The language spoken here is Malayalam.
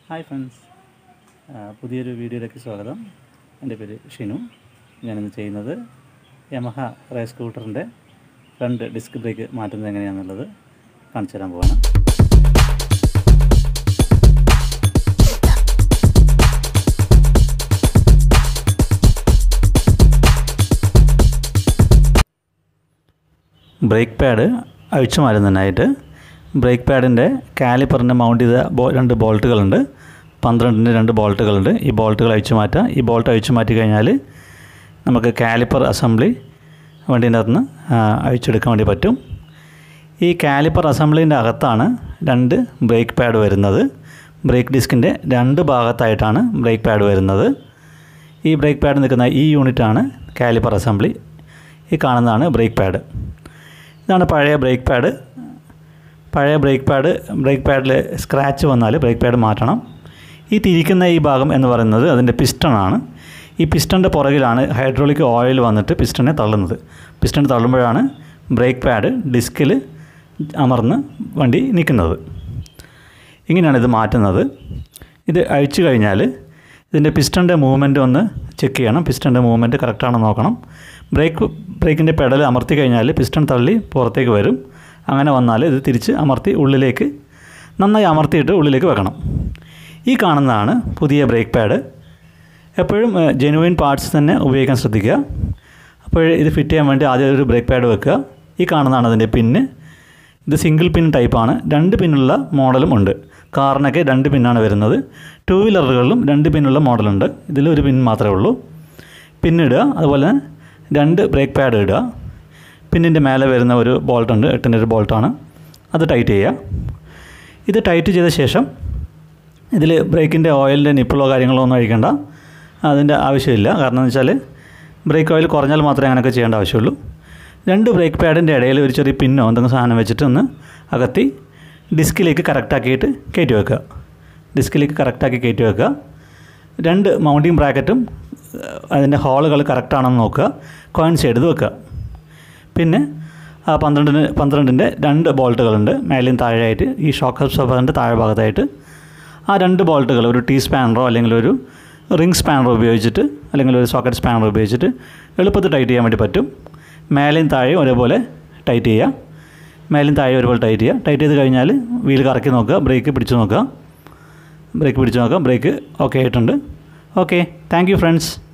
ഹായ് ഫ്രണ്ട്സ് പുതിയൊരു വീഡിയോയിലേക്ക് സ്വാഗതം എൻ്റെ പേര് ഷിനു ഞാനിന്ന് ചെയ്യുന്നത് യമഹ റേസ് സ്കൂട്ടറിൻ്റെ ഫ്രണ്ട് ഡിസ്ക് ബ്രേക്ക് മാറ്റുന്നത് എങ്ങനെയാണെന്നുള്ളത് കാണിച്ചു തരാൻ പോവാണ് ബ്രേക്ക് പാഡ് അഴിച്ചു മാറ്റുന്നതിനായിട്ട് ബ്രേക്ക് പാഡിൻ്റെ കാലിപ്പറിൻ്റെ മൗണ്ട് ചെയ്ത ബോ രണ്ട് ബോൾട്ടുകളുണ്ട് പന്ത്രണ്ടിൻ്റെ രണ്ട് ബോൾട്ടുകളുണ്ട് ഈ ബോൾട്ടുകൾ അഴിച്ചു മാറ്റാം ഈ ബോൾട്ട് അഴിച്ചു മാറ്റി കഴിഞ്ഞാൽ നമുക്ക് കാലിപ്പർ അസംബ്ലി വണ്ടീൻ്റെ അകത്തുനിന്ന് അഴിച്ചെടുക്കാൻ വേണ്ടി പറ്റും ഈ കാലിപ്പർ അസംബ്ലിൻ്റെ അകത്താണ് രണ്ട് ബ്രേക്ക് പാഡ് വരുന്നത് ബ്രേക്ക് ഡിസ്കിൻ്റെ രണ്ട് ഭാഗത്തായിട്ടാണ് ബ്രേക്ക് പാഡ് വരുന്നത് ഈ ബ്രേക്ക് പാഡ് നിൽക്കുന്ന ഈ യൂണിറ്റാണ് കാലിപ്പർ അസംബ്ലി ഈ കാണുന്നതാണ് ബ്രേക്ക് പാഡ് ഇതാണ് പഴയ ബ്രേക്ക് പാഡ് പഴയ ബ്രേക്ക് പാഡ് ബ്രേക്ക് പാഡിൽ സ്ക്രാച്ച് വന്നാൽ ബ്രേക്ക് പാഡ് മാറ്റണം ഈ തിരിക്കുന്ന ഈ ഭാഗം എന്ന് പറയുന്നത് അതിൻ്റെ പിസ്റ്റണാണ് ഈ പിസ്റ്റണിൻ്റെ പുറകിലാണ് ഹൈഡ്രോളിക് ഓയിൽ വന്നിട്ട് പിസ്റ്റണിനെ തള്ളുന്നത് പിസ്റ്റൺ തള്ളുമ്പോഴാണ് ബ്രേക്ക് പാഡ് ഡിസ്കിൽ അമർന്ന് വണ്ടി നിൽക്കുന്നത് ഇങ്ങനെയാണ് ഇത് മാറ്റുന്നത് ഇത് അഴിച്ചു കഴിഞ്ഞാൽ ഇതിൻ്റെ പിസ്റ്റണിൻ്റെ മൂവ്മെൻറ്റ് ഒന്ന് ചെക്ക് ചെയ്യണം പിസ്റ്റണിൻ്റെ മൂവ്മെൻറ്റ് കറക്റ്റാണോ നോക്കണം ബ്രേക്ക് ബ്രേക്കിൻ്റെ പെഡൽ അമർത്തി കഴിഞ്ഞാൽ പിസ്റ്റൺ തള്ളി പുറത്തേക്ക് വരും അങ്ങനെ വന്നാൽ ഇത് തിരിച്ച് അമർത്തി ഉള്ളിലേക്ക് നന്നായി അമർത്തിയിട്ട് ഉള്ളിലേക്ക് വെക്കണം ഈ കാണുന്നതാണ് പുതിയ ബ്രേക്ക് പാഡ് എപ്പോഴും ജെനുവിൻ പാർട്സ് തന്നെ ഉപയോഗിക്കാൻ ശ്രദ്ധിക്കുക അപ്പോൾ ഇത് ഫിറ്റ് ചെയ്യാൻ വേണ്ടി ആദ്യം ഒരു ബ്രേക്ക് പാഡ് വെക്കുക ഈ കാണുന്നതാണ് അതിൻ്റെ പിന്ന് ഇത് സിംഗിൾ പിൻ ടൈപ്പാണ് രണ്ട് പിന്നുള്ള മോഡലും ഉണ്ട് കാറിനൊക്കെ രണ്ട് പിന്നാണ് വരുന്നത് ടു വീലറുകളിലും രണ്ട് പിന്നുള്ള മോഡലുണ്ട് ഇതിൽ ഒരു പിൻ മാത്രമേ ഉള്ളൂ പിന്നിടുക അതുപോലെ രണ്ട് ബ്രേക്ക് പാഡ് ഇടുക പിന്നിൻ്റെ മേലെ വരുന്ന ഒരു ബോൾട്ട് ഉണ്ട് എട്ടിൻ്റെ ഒരു ബോൾട്ടാണ് അത് ടൈറ്റ് ചെയ്യുക ഇത് ടൈറ്റ് ചെയ്ത ശേഷം ഇതിൽ ബ്രേക്കിൻ്റെ ഓയിലിൻ്റെ നിപ്പിളോ കാര്യങ്ങളോ ഒന്നും അഴിക്കേണ്ട അതിൻ്റെ ആവശ്യമില്ല കാരണം എന്ന് വെച്ചാൽ ബ്രേക്ക് ഓയിൽ കുറഞ്ഞാൽ മാത്രമേ അങ്ങനെയൊക്കെ ചെയ്യേണ്ട ആവശ്യമുള്ളൂ രണ്ട് ബ്രേക്ക് പാഡിൻ്റെ ഇടയിൽ ഒരു ചെറിയ പിന്നോ എന്തെങ്കിലും സാധനം വെച്ചിട്ട് ഒന്ന് അകത്തി ഡിസ്കിലേക്ക് കറക്റ്റാക്കിയിട്ട് കയറ്റി വെക്കുക ഡിസ്കിലേക്ക് കറക്റ്റാക്കി കയറ്റി വെക്കുക രണ്ട് മൗണ്ടിങ് ബ്രാക്കറ്റും അതിൻ്റെ ഹോളുകൾ കറക്റ്റാണെന്ന് നോക്കുക കോയിൻസ് എടുത്ത് വെക്കുക പിന്നെ ആ പന്ത്രണ്ടിന് പന്ത്രണ്ടിൻ്റെ രണ്ട് ബോൾട്ടുകളുണ്ട് മേലെയും താഴെയായിട്ട് ഈ ഷോക്ക് അബ്സോർബറിൻ്റെ താഴെ ഭാഗത്തായിട്ട് ആ രണ്ട് ബോൾട്ടുകൾ ഒരു ടീ സ്പാനറോ അല്ലെങ്കിൽ ഒരു റിംഗ് സ്പാനറോ ഉപയോഗിച്ചിട്ട് അല്ലെങ്കിൽ ഒരു സോക്കറ്റ് സ്പാനറോ ഉപയോഗിച്ചിട്ട് എളുപ്പത്തിൽ ടൈറ്റ് ചെയ്യാൻ വേണ്ടി പറ്റും മേലെയും താഴെയും ഒരേപോലെ ടൈറ്റ് ചെയ്യുക മേലെയും താഴെയും ഒരുപോലെ ടൈറ്റ് ചെയ്യുക ടൈറ്റ് ചെയ്ത് കഴിഞ്ഞാൽ വീൽ കറക്കി നോക്കുക ബ്രേക്ക് പിടിച്ച് നോക്കുക ബ്രേക്ക് പിടിച്ച് നോക്കുക ബ്രേക്ക് ഓക്കെ ആയിട്ടുണ്ട് ഓക്കെ താങ്ക് യു ഫ്രണ്ട്സ്